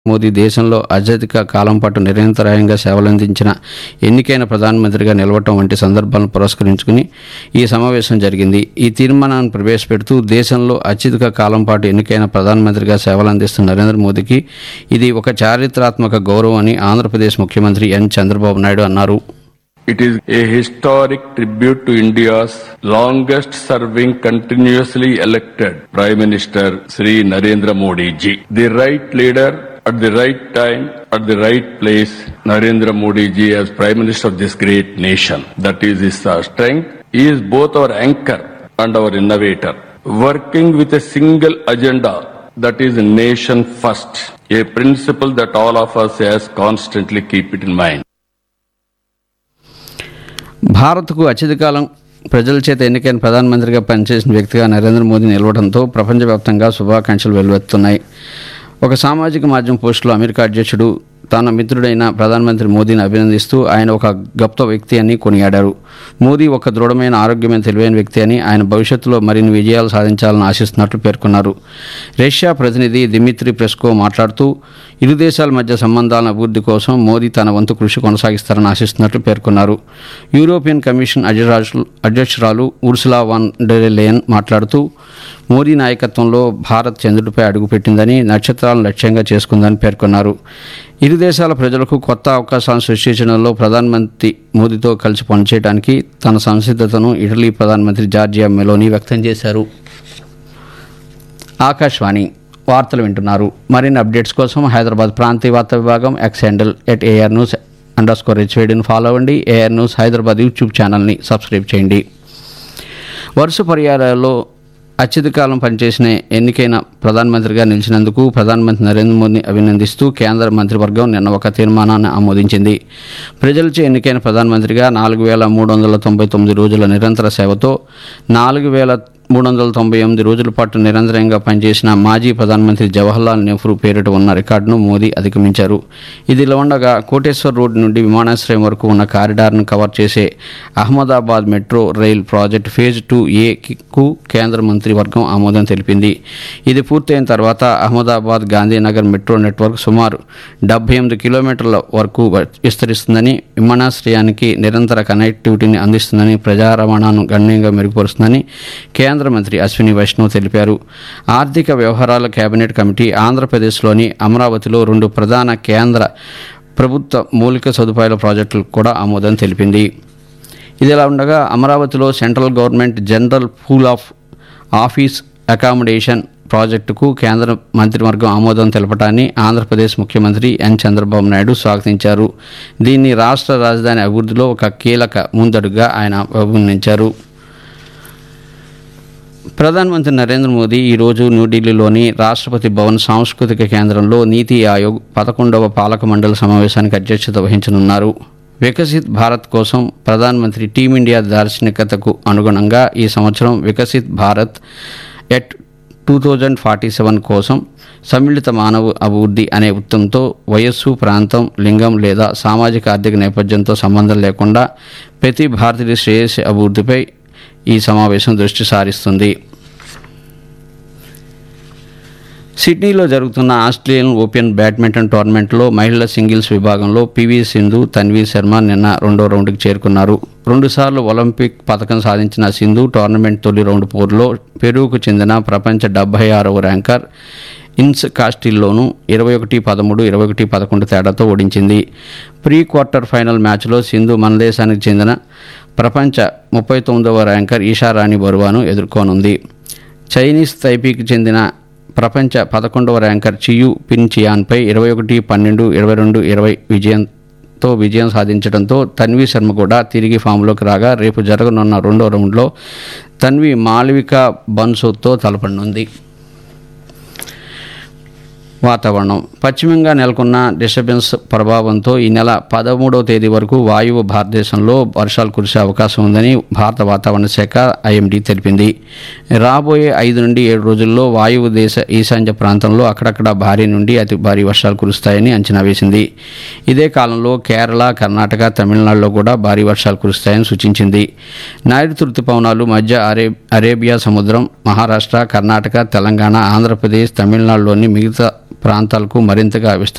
మోదీ దేశంలో అత్యధిక కాలం పాటు నిరంతరాయంగా సేవలందించిన ఎన్నికైన ప్రధానమంత్రిగా నిలవటం వంటి సందర్భాలను పురస్కరించుకుని ఈ సమావేశం జరిగింది ఈ తీర్మానాన్ని ప్రవేశపెడుతూ దేశంలో అత్యధిక కాలం పాటు ఎన్నికైన ప్రధానమంత్రిగా సేవలందిస్తున్న నరేంద్ర మోదీకి ఇది ఒక చారిత్రాత్మక గౌరవం అని ఆంధ్రప్రదేశ్ ముఖ్యమంత్రి ఎన్ చంద్రబాబు నాయుడు అన్నారు It is a historic tribute to India's longest serving continuously elected Prime Minister Sri Narendra Modi ji. The right leader at the right time, at the right place, Narendra Modi ji as Prime Minister of this great nation. That is his uh, strength. He is both our anchor and our innovator. Working with a single agenda that is nation first. A principle that all of us has constantly keep it in mind. భారత్కు అత్యధికాలం ప్రజల చేత ఎన్నికైన ప్రధానమంత్రిగా పనిచేసిన వ్యక్తిగా నరేంద్ర మోదీ నిలవడంతో ప్రపంచవ్యాప్తంగా శుభాకాంక్షలు వెల్లువెత్తున్నాయి ఒక సామాజిక మాధ్యమం పోస్టులో అమెరికా అధ్యక్షుడు తన మిత్రుడైన ప్రధానమంత్రి మోదీని అభినందిస్తూ ఆయన ఒక గొప్ప వ్యక్తి అని కొనియాడారు మోదీ ఒక దృఢమైన ఆరోగ్యమైన తెలివైన వ్యక్తి అని ఆయన భవిష్యత్తులో మరిన్ని విజయాలు సాధించాలని ఆశిస్తున్నట్లు పేర్కొన్నారు రష్యా ప్రతినిధి దిమిత్రి ప్రెస్కో మాట్లాడుతూ ఇరు దేశాల మధ్య సంబంధాల అభివృద్ధి కోసం మోదీ తన వంతు కృషి కొనసాగిస్తారని ఆశిస్తున్నట్లు పేర్కొన్నారు యూరోపియన్ కమిషన్ అధ్యక్షురాలు అధ్యక్షురాలు ఉర్సులా వాన్ డెర్ లేయన్ మాట్లాడుతూ మోదీ నాయకత్వంలో భారత్ చంద్రుడిపై అడుగుపెట్టిందని నక్షత్రాలను లక్ష్యంగా చేసుకుందని పేర్కొన్నారు ఇరు దేశాల ప్రజలకు కొత్త అవకాశాలను సృష్టించడంలో ప్రధానమంత్రి మోదీతో కలిసి పనిచేయడానికి తన సంసిద్ధతను ఇటలీ ప్రధానమంత్రి జార్జియా మెలోని వ్యక్తం చేశారు ఆకాశవాణి వార్తలు వింటున్నారు మరిన్ని అప్డేట్స్ కోసం హైదరాబాద్ ప్రాంతీయ వార్తా విభాగం X handle at AR news underscore హెచ్వేడిని ఫాలో అవ్వండి ఏఆర్ న్యూస్ హైదరాబాద్ యూట్యూబ్ ఛానల్ని సబ్స్క్రైబ్ చేయండి వరుస పర్యాయాలలో అత్యధిక కాలం పనిచేసిన ఎన్నికైన ప్రధానమంత్రిగా నిలిచినందుకు ప్రధానమంత్రి నరేంద్ర మోదీని అభినందిస్తూ కేంద్ర మంత్రివర్గం నిన్న ఒక తీర్మానాన్ని ఆమోదించింది ప్రజలచే ఎన్నికైన ప్రధానమంత్రిగా నాలుగు వేల మూడు వందల తొంభై తొమ్మిది రోజుల నిరంతర సేవతో నాలుగు వేల మూడు వందల తొంభై ఎనిమిది రోజుల పాటు నిరంతరంగా పనిచేసిన మాజీ ప్రధానమంత్రి జవహర్లాల్ నెహ్రూ పేరిట ఉన్న రికార్డును మోదీ అధిగమించారు ఇదిలా ఉండగా కోటేశ్వర్ రోడ్ నుండి విమానాశ్రయం వరకు ఉన్న కారిడార్ను కవర్ చేసే Ahmedabad metro rail project phase two ఏకు కేంద్ర మంత్రివర్గం ఆమోదం తెలిపింది ఇది పూర్తయిన తర్వాత అహ్మదాబాద్ గాంధీనగర్ మెట్రో నెట్వర్క్ సుమారు డెబ్బై ఎనిమిది కిలోమీటర్ల వరకు విస్తరిస్తుందని విమానాశ్రయానికి నిరంతర కనెక్టివిటీని అందిస్తుందని ప్రజా రవాణాను గణనీయంగా మెరుగుపరుస్తుందని కేంద్ర మంత్రి అశ్విని వైష్ణవ్ తెలిపారు ఆర్థిక వ్యవహారాల కేబినెట్ కమిటీ ఆంధ్రప్రదేశ్లోని అమరావతిలో రెండు ప్రధాన కేంద్ర ప్రభుత్వ మౌలిక సదుపాయాల ప్రాజెక్టులకు కూడా ఆమోదం తెలిపింది ఇదిలా ఉండగా అమరావతిలో central government general pool of office accommodation ప్రాజెక్టుకు కేంద్ర మంత్రివర్గం ఆమోదం తెలపడాన్ని ఆంధ్రప్రదేశ్ ముఖ్యమంత్రి ఎన్ చంద్రబాబు నాయుడు స్వాగతించారు దీన్ని రాష్ట్ర రాజధాని అభివృద్ధిలో ఒక కీలక ముందడుగా ఆయన అభివర్ణించారు ప్రధానమంత్రి నరేంద్ర మోదీ ఈరోజు న్యూఢిల్లీలోని రాష్ట్రపతి భవన్ సాంస్కృతిక కేంద్రంలో నీతి ఆయోగ్ పదకొండవ పాలక మండలి సమావేశానికి అధ్యక్షత వహించనున్నారు వికసిత్ భారత్ కోసం ప్రధానమంత్రి టీమిండియా దార్శనికతకు అనుగుణంగా ఈ సంవత్సరం Viksit Bharat at two thousand forty seven కోసం సమ్మిళిత మానవ అభివృద్ధి అనే వృత్తంతో వయస్సు ప్రాంతం లింగం లేదా సామాజిక ఆర్థిక నేపథ్యంతో సంబంధం లేకుండా ప్రతి భారతీయ శ్రేయస్సు అభివృద్ధిపై ఈ సమావేశం దృష్టి సారిస్తుంది సిడ్నీలో జరుగుతున్న ఆస్ట్రేలియన్ ఓపెన్ బ్యాడ్మింటన్ టోర్నమెంట్లో మహిళల సింగిల్స్ విభాగంలో పివి సింధు తన్వీ శర్మ నిన్న రెండో రౌండ్కి చేరుకున్నారు రెండుసార్లు ఒలింపిక్ పథకం సాధించిన సింధు టోర్నమెంట్ తొలి రౌండ్ పోరులో పెరూకు చెందిన ప్రపంచ డెబ్బై ఆరవ ర్యాంకర్ ఇన్స్ కాస్టిల్లోను ఇరవై ఒకటి పదమూడు ఇరవై ఒకటి పదకొండు తేడాతో ఓడించింది ప్రీ క్వార్టర్ ఫైనల్ మ్యాచ్లో సింధు మన దేశానికి చెందిన ప్రపంచ ముప్పై తొమ్మిదవ ర్యాంకర్ ఈషారాణి బరువాను ఎదుర్కోనుంది చైనీస్ తైపీకి చెందిన ప్రపంచ పదకొండవ ర్యాంకర్ చియు పిన్ చియాన్పై ఇరవై ఒకటి పన్నెండు ఇరవై రెండు ఇరవై విజయంతో విజయం సాధించడంతో తన్వీ శర్మ కూడా తిరిగి ఫామ్లోకి రాగా రేపు జరగనున్న రెండో రౌండ్లో తన్వి మాళవిక బన్సూతో తలపడనుంది వాతావరణం పశ్చిమంగా నెలకొన్న డిస్టర్బెన్స్ ప్రభావంతో ఈ నెల పదమూడవ తేదీ వరకు వాయువు భారతదేశంలో వర్షాలు కురిసే అవకాశం ఉందని భారత వాతావరణ శాఖ ఐఎండీ తెలిపింది రాబోయే ఐదు నుండి ఏడు రోజుల్లో వాయువు దేశ ఈశాన్య ప్రాంతంలో అక్కడక్కడ భారీ నుండి అతి భారీ వర్షాలు కురుస్తాయని అంచనా వేసింది ఇదే కాలంలో కేరళ కర్ణాటక తమిళనాడులో కూడా భారీ వర్షాలు కురుస్తాయని సూచించింది నైరుతి ఋతుపవనాలు మధ్య అరే అరేబియా సముద్రం మహారాష్ట్ర కర్ణాటక తెలంగాణ ఆంధ్రప్రదేశ్ తమిళనాడులోని మిగతా ప్రాంతాలకు మరింతగా విస్తరి